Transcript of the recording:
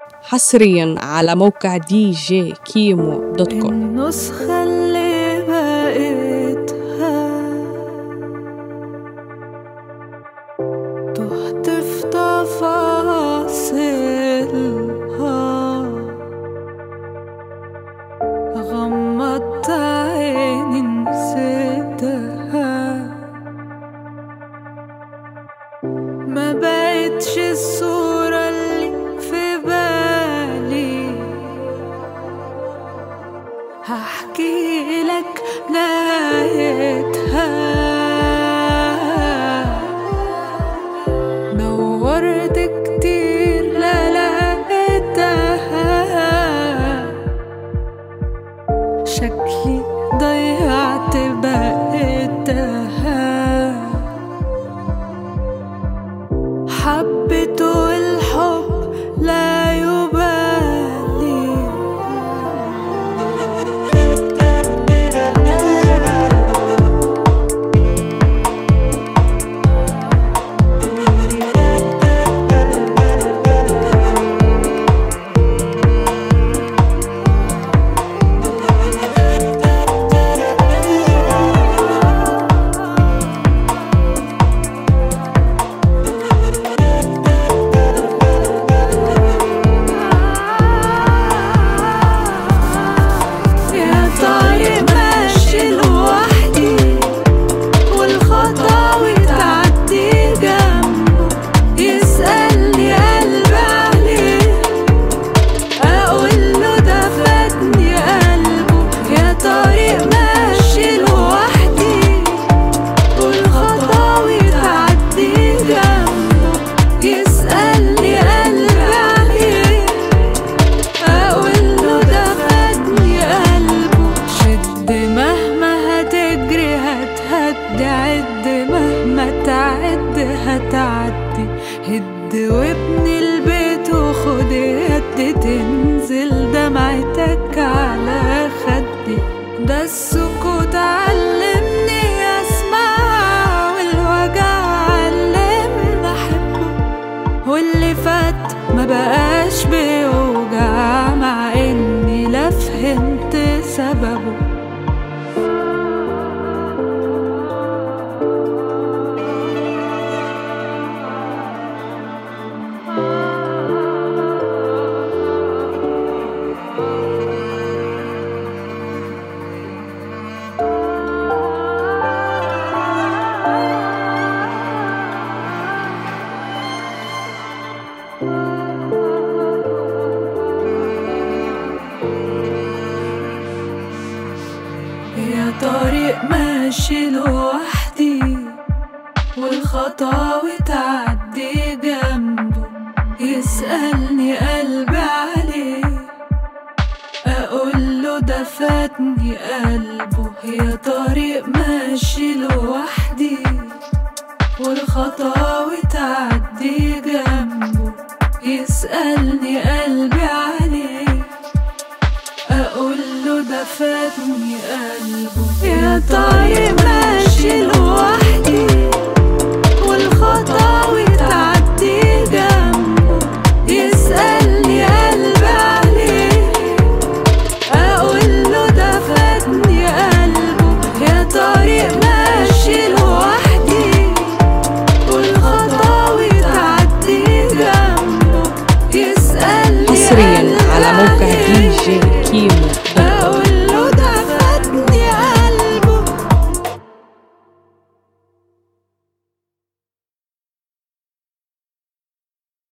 حصريا على موقع دي جي كيمو دوت كوم النسخة اللي بقيتها تهت في تفاصيلها غمضت عيني نسيتها ما بقتش الصورة اللي في بالي هحكي لك نهايتها دورت كتير لا لقيتها شكلي ضيعت بقيتها حبيت والحب لا يبالي يا طريق ماشي لوحدي والخطاوي تعدي جنبه يسألني قلبي عليه أقول له ده فاتني قلبه يا طريق ماشي لوحدي والخطاوي تعدي جنبه يسألني قلبي عليه أقول له ده فاتني قلبه شد مهما هتجري هتهد عد مهما تعد هتعدي هد وابني البيت وخد يد تنزل دمعتك على خدي ده السكوت علمني اسمع والوجع علمني احبه واللي فات ما بقاش بيوجع مع اني لا فهمت سببه يا طريق ماشي لوحدي والخطاوي تعدي جنبه يسألني قلبي عليه أقول له ده فاتني قلبه يا طريق ماشي لوحدي والخطاوي تعدي جنبه يسألني قلبي عليه أقول له ده فاتني قلبه يا طريق ماشي لوحدي والخطاوي تعدي جنبه يسألني قلبي عليه أقول له ده فاتني قلبه يا طريق ماشي لوحدي والخطاوي تعدي جنبه يسألني حصريا قلبي على موقع عليه. دي جي كيمو